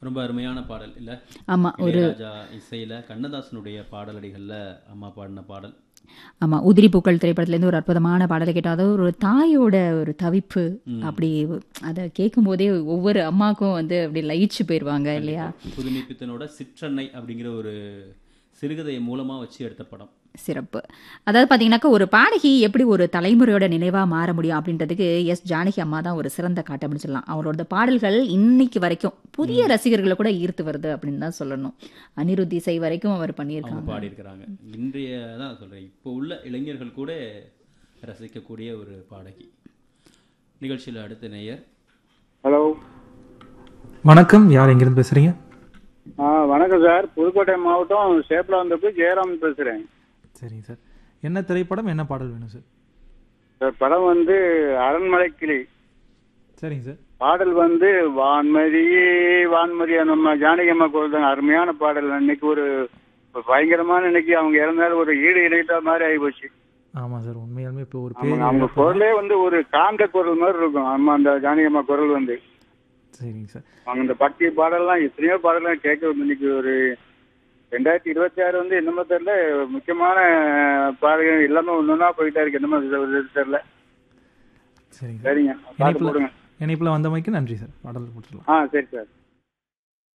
ரொம்ப அருமையான பாடல் இல்ல ஆமாம் ஒரு இளையராஜா இசையில கண்ணதாசனுடைய பாடலடிகள்ல அம்மா பாடின பாடல் ஆமாம் உதிரி பூக்கள் திரைப்படத்துலேருந்து ஒரு அற்புதமான பாடலை கேட்டோம் அதாவது ஒரு தாயோட ஒரு தவிப்பு அப்படி அதை கேட்கும்போதே ஒவ்வொரு அம்மாக்கும் வந்து அப்படி லயிச்சு போயிடுவாங்க இல்லையா புதுமைப்பித்தனோட சிற்றன்னை அப்படிங்கிற ஒரு சிறுகதையை மூலமா வச்சு எடுத்த படம் சிறப்பு அதாவது பார்த்தீங்கன்னாக்கா ஒரு பாடகி எப்படி ஒரு தலைமுறையோட நினைவாக மாற முடியும் அப்படின்றதுக்கு எஸ் ஜானகி அம்மா தான் ஒரு சிறந்த காட்ட முடிச்சிடலாம் அவரோட பாடல்கள் இன்னைக்கு வரைக்கும் புதிய ரசிகர்களை கூட ஈர்த்து வருது அப்படின்னு தான் சொல்லணும் அனிருத் இசை வரைக்கும் அவர் அவங்க பண்ணியிருக்காங்க பாடியிருக்கிறாங்க இன்றைய தான் சொல்றேன் இப்போ உள்ள இளைஞர்கள் கூட ரசிக்கக்கூடிய ஒரு பாடகி நிகழ்ச்சியில் அடுத்த நேயர் ஹலோ வணக்கம் யார் எங்கிருந்து பேசுறீங்க ஆ வணக்கம் சார் புதுக்கோட்டை மாவட்டம் சேப்பலாந்தப்பு ஜெயராம் பேசுகிறேன் சரிங்க சார் என்ன திரைப்படம் என்ன பாடல் வேணும் சார் சார் படம் வந்து அரண்மனை கிளி சரிங்க சார் பாடல் வந்து வான்மதியே வான்மதி நம்ம ஜானகி அம்மா குரல் தான் அருமையான பாடல் இன்னைக்கு ஒரு ஒரு பயங்கரமான இன்னைக்கு அவங்க இறந்தாலும் ஒரு ஈடு இணைத்த மாதிரி ஆகிப்போச்சு ஆமாம் சார் உண்மையாலுமே இப்போ ஒரு அவங்க பேர் அவங்க குரலே வந்து ஒரு காந்த குரல் மாதிரி இருக்கும் அம்மா அந்த ஜானகி அம்மா குரல் வந்து சரிங்க சார் அவங்க இந்த பக்தி பாடல்லாம் எத்தனையோ பாடலாம் கேட்க இன்னைக்கு ஒரு ரெண்டாயிரத்தி இருபத்தி ஆறு வந்து என்னமோ தெரியல முக்கியமான பாடல்கள் எல்லாமே ஒன்னொன்னா போயிட்டா இருக்கு என்னமோ இது தெரியல சரிங்க சார் சரிங்க பாட்டு இணைப்பில் போடுங்க இணைப்பில் வந்தமைக்கு நன்றி சார் பாடல் போட்டுடலாம் ஆ சரி சார்